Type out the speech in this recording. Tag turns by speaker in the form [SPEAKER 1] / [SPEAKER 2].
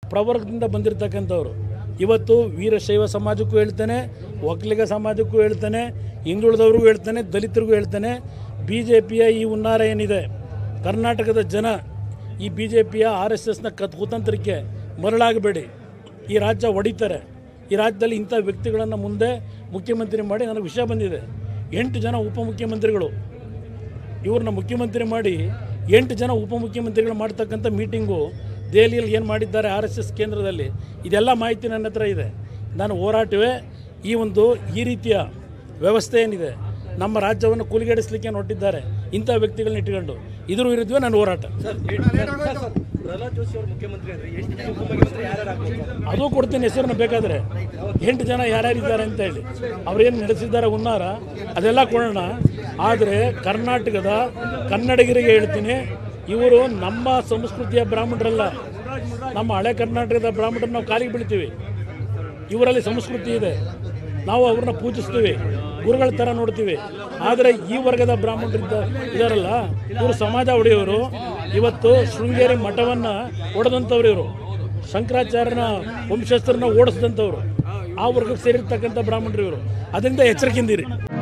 [SPEAKER 1] ಪ್ರವರ್ಗದಿಂದ ಬಂದಿರತಕ್ಕಂಥವ್ರು ಇವತ್ತು ವೀರಶೈವ ಸಮಾಜಕ್ಕೂ ಹೇಳ್ತಾನೆ ಒಕ್ಕಲಿಗ ಸಮಾಜಕ್ಕೂ ಹೇಳ್ತಾನೆ ಹಿಂದುಳಿದವ್ರಿಗೂ ಹೇಳ್ತಾನೆ ದಲಿತರಿಗೂ ಹೇಳ್ತಾನೆ ಬಿ ಜೆ ಪಿಯ ಈ ಹುನ್ನಾರ ಏನಿದೆ ಕರ್ನಾಟಕದ ಜನ ಈ ಬಿ ಜೆ ಪಿಯ ಆರ್ ಎಸ್ ಎಸ್ನ ಕತ್ ಕುತಂತ್ರಕ್ಕೆ ಮರಳಾಗಬೇಡಿ ಈ ರಾಜ್ಯ ಹೊಡಿತಾರೆ ಈ ರಾಜ್ಯದಲ್ಲಿ ಇಂಥ ವ್ಯಕ್ತಿಗಳನ್ನು ಮುಂದೆ ಮುಖ್ಯಮಂತ್ರಿ ಮಾಡಿ ನನಗೆ ವಿಷಯ ಬಂದಿದೆ ಎಂಟು ಜನ ಉಪಮುಖ್ಯಮಂತ್ರಿಗಳು ಇವ್ರನ್ನ ಮುಖ್ಯಮಂತ್ರಿ ಮಾಡಿ ಎಂಟು ಜನ ಉಪಮುಖ್ಯಮಂತ್ರಿಗಳು ಮಾಡ್ತಕ್ಕಂಥ ಮೀಟಿಂಗು ದೆಹಲಿಯಲ್ಲಿ ಏನು ಮಾಡಿದ್ದಾರೆ ಆರ್ ಎಸ್ ಎಸ್ ಕೇಂದ್ರದಲ್ಲಿ ಇದೆಲ್ಲ ಮಾಹಿತಿ ನನ್ನ ಹತ್ರ ಇದೆ ನಾನು ಹೋರಾಟವೇ ಈ ಒಂದು ಈ ರೀತಿಯ ವ್ಯವಸ್ಥೆ ಏನಿದೆ ನಮ್ಮ ರಾಜ್ಯವನ್ನು ಕೂಲಿಗೆಡಿಸಲಿಕ್ಕೆ ಹೊರಟಿದ್ದಾರೆ ಇಂಥ ವ್ಯಕ್ತಿಗಳನ್ನ ಇಟ್ಕೊಂಡು ಇದ್ರ ವಿರುದ್ಧವೇ ನನ್ನ ಹೋರಾಟ
[SPEAKER 2] ಪ್ರಹ್ಲಾದ್ ಜೋಶಿ ಅವರು ಮುಖ್ಯಮಂತ್ರಿ ಅಂದ್ರೆ ಎಷ್ಟು ಜನ ಉಪಮುಖ್ಯಮಂತ್ರಿ ಯಾರ್ಯಾರು ಆಗ್ಬೇಕು
[SPEAKER 1] ಅದು ಕೊಡ್ತೀನಿ ಹೆಸರನ್ನ ಬೇಕಾದರೆ ಎಂಟು ಜನ ಯಾರ್ಯಾರಿದ್ದಾರೆ ಅಂತ ಹೇಳಿ ಅವ್ರೇನು ನಡೆಸಿದ್ದಾರೆ ಉನ್ನಾರ ಅದೆಲ್ಲ ಕೊಡೋಣ ಆದರೆ ಕರ್ನಾಟಕದ ಕನ್ನಡಿಗರಿಗೆ ಹೇಳ್ತೀನಿ ಇವರು ನಮ್ಮ ಸಂಸ್ಕೃತಿಯ ಬ್ರಾಹ್ಮಣರಲ್ಲ ನಮ್ಮ ಹಳೆ ಕರ್ನಾಟಕದ ಬ್ರಾಹ್ಮಣರು ನಾವು ಕಾಲಿಗೆ ಬೀಳ್ತೀವಿ ಇವರಲ್ಲಿ ಸಂಸ್ಕೃತಿ ಇದೆ ನಾವು ಅವ್ರನ್ನ ಪೂಜಿಸ್ತೀವಿ ಗುರುಗಳ ಥರ ನೋಡ್ತೀವಿ ಆದರೆ ಈ ವರ್ಗದ ಬ್ರಾಹ್ಮಣರಿದ್ದ ಇದಾರಲ್ಲ ಇವರು ಸಮಾಜ ಒಡೆಯವರು ಇವತ್ತು ಶೃಂಗೇರಿ ಮಠವನ್ನು ಒಡೆದಂಥವ್ರು ಇವರು ಶಂಕರಾಚಾರ್ಯನ ವಂಶಸ್ಥರನ್ನ ಓಡಿಸಿದಂಥವ್ರು ಆ ವರ್ಗಕ್ಕೆ ಸೇರಿರ್ತಕ್ಕಂಥ ಬ್ರಾಹ್ಮಣರು ಇವರು ಅದರಿಂದ ಎಚ್ಚರಿಕೆಯಿಂದಿರಿ